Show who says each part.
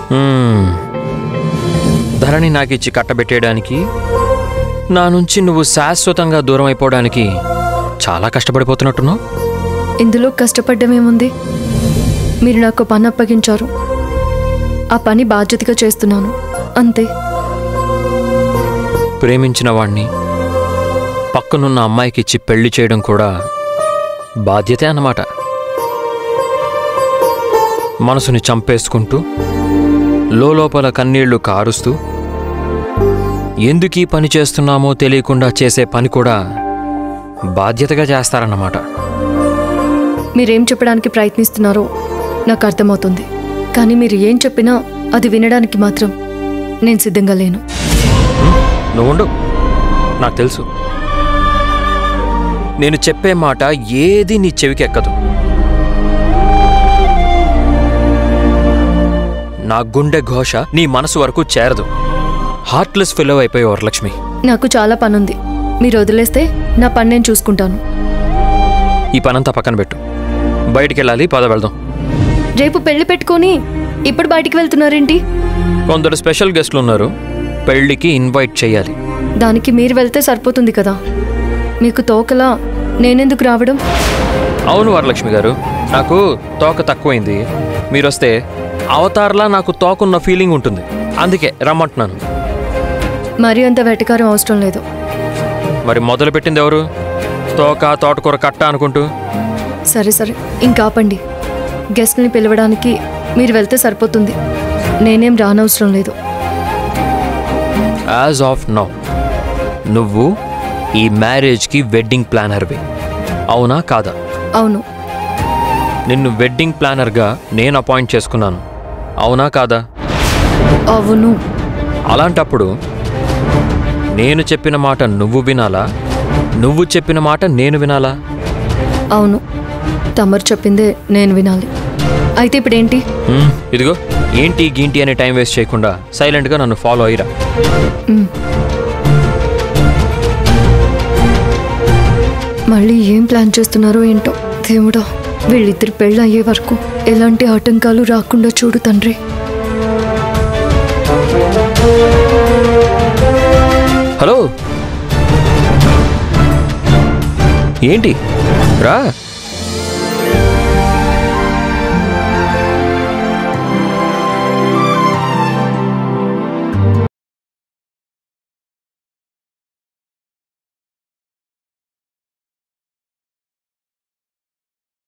Speaker 1: మ్మ్. ధరణి నాకిచ్చి కట్టబెట్టేయడానికి నా నుంచి నువ్వు శాశ్వతంగా దూరం అయిపోవడానికి చాలా కష్టపడిపోతున్నట్టున్నావు
Speaker 2: ఇందులో కష్టపడ్డమేముంది మీరు నాకు పని అప్పగించారు ఆ పని బాధ్యతగా చేస్తున్నాను అంతే
Speaker 1: ప్రేమించిన వాణ్ణి పక్కనున్న అమ్మాయికి ఇచ్చి పెళ్లి చేయడం కూడా బాధ్యతే అన్నమాట మనసుని చంపేసుకుంటూ లోపల కన్నీళ్లు కారుస్తూ ఎందుకీ పని చేస్తున్నామో తెలియకుండా చేసే పని కూడా బాధ్యతగా చేస్తారన్నమాట
Speaker 2: మీరేం చెప్పడానికి ప్రయత్నిస్తున్నారో నాకు అర్థమవుతుంది కానీ మీరు ఏం చెప్పినా అది వినడానికి మాత్రం నేను సిద్ధంగా లేను
Speaker 1: నువ్వుండు నాకు తెలుసు నేను చెప్పే మాట ఏది నీ చెవికి ఎక్కదు నా గుండె ఘోష నీ మనసు వరకు చేరదు హార్ట్లెస్ ఫిలో అయిపోయి వరలక్ష్మి
Speaker 2: నాకు చాలా పనుంది మీరు వదిలేస్తే నా పని నేను చూసుకుంటాను
Speaker 1: ఈ పనంతా పక్కన పెట్టు బయటికి వెళ్ళాలి పద వెళ్దాం
Speaker 2: రేపు పెళ్లి పెట్టుకొని ఇప్పుడు బయటికి వెళ్తున్నారేంటి
Speaker 1: కొందరు స్పెషల్ గెస్ట్లు ఉన్నారు పెళ్ళికి ఇన్వైట్ చేయాలి
Speaker 2: దానికి మీరు వెళ్తే సరిపోతుంది కదా మీకు తోకలా నేనెందుకు రావడం
Speaker 1: అవును వరలక్ష్మి గారు నాకు తోక తక్కువైంది మీరొస్తే అవతార్లా నాకు తోకున్న ఫీలింగ్ ఉంటుంది అందుకే రమ్మంటున్నాను
Speaker 2: మరీ అంత వెటకారం అవసరం లేదు
Speaker 1: మరి మొదలు పెట్టింది ఎవరు తోక తోటకూర కట్ట అనుకుంటూ
Speaker 2: సరే సరే ఇంకా ఆపండి గెస్ట్ని పిలవడానికి మీరు వెళ్తే సరిపోతుంది నేనేం రానవసరం లేదు
Speaker 1: యాజ్ ఆఫ్ నౌ నువ్వు ఈ మ్యారేజ్కి వెడ్డింగ్ ప్లానర్వి అవునా కాదా
Speaker 2: అవును
Speaker 1: నిన్ను వెడ్డింగ్ ప్లానర్గా నేను అపాయింట్ చేసుకున్నాను అవునా కాదా
Speaker 2: అవును
Speaker 1: అలాంటప్పుడు నేను చెప్పిన మాట నువ్వు వినాలా నువ్వు చెప్పిన మాట నేను వినాలా
Speaker 2: అవును తమరు చెప్పిందే నేను వినాలి అయితే ఇప్పుడేంటి
Speaker 1: హ్మ్, ఇదిగో ఏంటి గీంటి అనే టైం వేస్ట్ చేయకుండా సైలెంట్గా నన్ను ఫాలో అయ్యిరా
Speaker 2: మ్. మళ్ళీ ఏం ప్లాన్ చేస్తున్నారో ఏంటో దేవుడా వీళ్ళిద్దరు పెళ్ళి అయ్యే వరకు ఎలాంటి ఆటంకాలు రాకుండా చూడు తండ్రి
Speaker 1: హలో ఏంటి రా